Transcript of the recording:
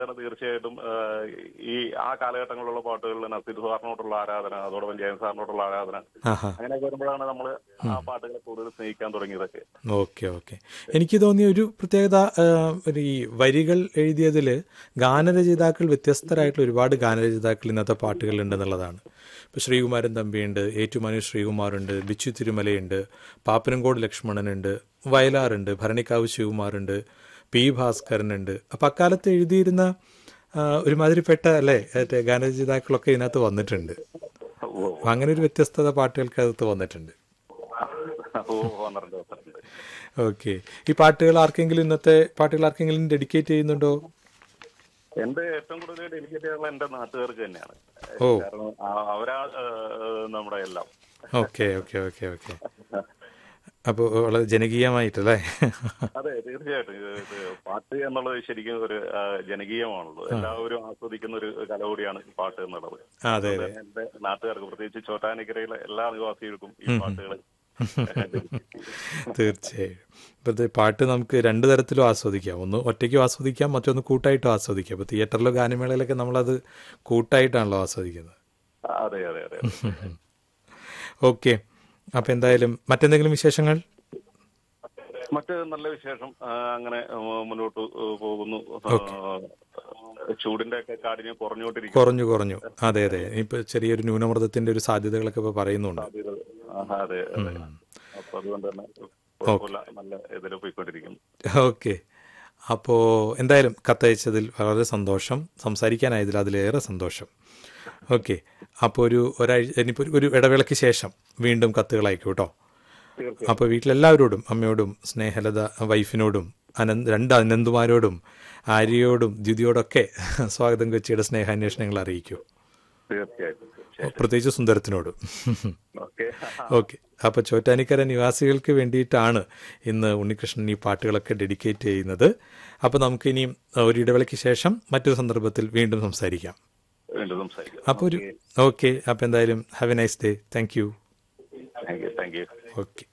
ആണ് തീർച്ചയായിട്ടും ആ, ഈ ആ കാലഘട്ടങ്ങളിലുള്ള പാട്ടുകളിൽ നസീർ സാറിനോടുള്ള ആരാധന അതോടൊപ്പം ജയൻ സാറിനോടുള്ള ആരാധന ആഹാ അങ്ങനെയൊക്കെ വരുമ്പോഴാണ് നമ്മൾ ആ പാട്ടുകളെ കൂടുതൽ സ്നേഹിക്കാൻ തുടങ്ങിയതൊക്കെ ഓക്കെ ഓക്കെ എനിക്ക് തോന്നിയ ഒരു പ്രത്യേകത ആ, ഒരു ഈ വരികൾ എഴുതിയതിൽ ഗാനരചയിതാക്കൾ വ്യത്യസ്തരായിട്ടുള്ള ഒരുപാട് ഗാനരചയിതാക്കൾ ഇന്നത്തെ പാട്ടുകളിലുണ്ടെന്നുള്ളതാണ് ഇപ്പോൾ ശ്രീകുമാരൻ തമ്പിയുണ്ട് ഏറ്റുമാനൂർ ശ്രീകുമാറുണ്ട് ബിച്ചു തിരുമലയുണ്ട് പാപ്പനംകോട് ലക്ഷ്മണനുണ്ട് വയലാറുണ്ട് ഭരണിക്കാവ് ശിവകുമാറുണ്ട് പി ഭാസ്കരനുണ്ട് അപ്പം അക്കാലത്ത് എഴുതിയിരുന്ന ആ, ഒരുമാതിരിപ്പെട്ട അല്ലേ മറ്റേ ഗാനരചയിതാക്കളൊക്കെ ഇതിനകത്ത് വന്നിട്ടുണ്ട് ഓ അപ്പം അങ്ങനെ ഒരു വ്യത്യസ്തത പാട്ടുകൾക്കകത്ത് വന്നിട്ടുണ്ട് ഓ വന്നിട്ടുണ്ട് വന്നിട്ടുണ്ട് ഓക്കെ ഈ പാട്ടുകൾ ആർക്കെങ്കിലും ഇന്നത്തെ പാട്ടുകൾ ആർക്കെങ്കിലും ഡെഡിക്കേറ്റ് ചെയ്യുന്നുണ്ടോ എന്റെ ഏറ്റവും കൂടുതൽ ഡെലിക്കേറ്റ് ചെയ്യാനുള്ള എന്റെ നാട്ടുകാർക്ക് തന്നെയാണ് ഓ. കാരണം ആ- അവരാ ആ, നമ്മുടെ എല്ലാം ഓക്കെ ഓക്കെ ഓക്കെ ഓക്കെ അപ്പോൾ വളരെ ജനകീയമായിട്ടല്ലേ അതെ തീർച്ചയായിട്ടും ഇത് ഇത് പാട്ട് എന്നുള്ളത് ശരിക്കും ഒരു ആ, ജനകീയമാണല്ലോ എല്ലാവരും ആസ്വദിക്കുന്ന ഒരു കല കൂടിയാണ് ഈ പാട്ട് എന്നുള്ളത് അതെ അതെ എന്റെ നാട്ടുകാർക്ക് പ്രത്യേകിച്ച് ചോറ്റാനിക്കരയിലെ എല്ലാ നിവാസികൾക്കും ഈ പാട്ടുകൾ തീർച്ചയായും ഇപ്പോഴത്തെ പാട്ട് നമുക്ക് രണ്ട് തരത്തിലും ആസ്വദിക്കാം ഒന്ന് ഒറ്റയ്ക്കും ആസ്വദിക്കാം മറ്റൊന്ന് കൂട്ടായിട്ടും ആസ്വദിക്കാം ഇപ്പോൾ തിയേറ്ററിലോ ഗാനമേളയിലൊക്കെ നമ്മളത് കൂട്ടായിട്ടാണല്ലോ ആസ്വദിക്കുന്നത് അതെ അതെ അതെ ഓക്കെ അപ്പോൾ എന്തായാലും മറ്റെന്തെങ്കിലും വിശേഷങ്ങൾ മറ്റ് നല്ല വിശേഷം ആ, അങ്ങനെ ഉം, മുന്നോട്ട് പോകുന്നു ആ, ചൂടിന്റെ ഒക്കെ കാഠിന്യം കുറഞ്ഞുകൊണ്ടിരിക്കും കുറഞ്ഞു കുറഞ്ഞു അതെ അതെ ഇപ്പോൾ ചെറിയൊരു ന്യൂനമർദ്ദത്തിന്റെ ഒരു സാധ്യതകളൊക്കെ ഇപ്പോൾ പറയുന്നുണ്ട് ആഹാ, അതെ അതെ അപ്പൊ അതുകൊണ്ട് തന്നെ കുഴപ്പമില്ല നല്ല ഇതിൽ പോയിക്കൊണ്ടിരിക്കുന്നു ഓക്കെ അപ്പോൾ എന്തായാലും കത്തയച്ചതിൽ വളരെ സന്തോഷം സംസാരിക്കാനായതിൽ അതിലേറെ സന്തോഷം ഓക്കെ അപ്പോൾ ഒരു ഒരാഴ്ച ഇനിയിപ്പോൾ ഒരു- ഒരു ഇടവേളയ്ക്ക് ശേഷം വീണ്ടും കത്തുകൾ അയക്കൂ കേട്ടോ തീർച്ചയായും അപ്പോൾ വീട്ടിലെല്ലാവരോടും അമ്മയോടും സ്നേഹലത വൈഫിനോടും അനന്ത് രണ്ട് അനന്തുമാരോടും ആര്യയോടും ദ്യുതിയോടൊക്കെ സ്വാഗതം കൊച്ചിയുടെ സ്നേഹാന്വേഷണങ്ങൾ അറിയിക്കൂ തീർച്ചയായിട്ടും തീർച്ചയായിട്ടും പ്രത്യേകിച്ച് സുന്ദരത്തിനോടും ഓക്കെ ഓക്കെ അപ്പോൾ ചോറ്റാനിക്കര നിവാസികൾക്ക് വേണ്ടിയിട്ടാണ് ഇന്ന് ഉണ്ണികൃഷ്ണൻ ഈ പാട്ടുകളൊക്കെ ഡെഡിക്കേറ്റ് ചെയ്യുന്നത് അപ്പോൾ നമുക്ക് ഇനിയും ഒരു ഇടവേളയ്ക്ക് ശേഷം മറ്റൊരു സന്ദർഭത്തിൽ വീണ്ടും സംസാരിക്കാം വീണ്ടും സംസാരിക്കാം അപ്പോൾ ഒരു ഓക്കെ അപ്പോൾ എന്തായാലും have a nice day thank you thank you thank you okay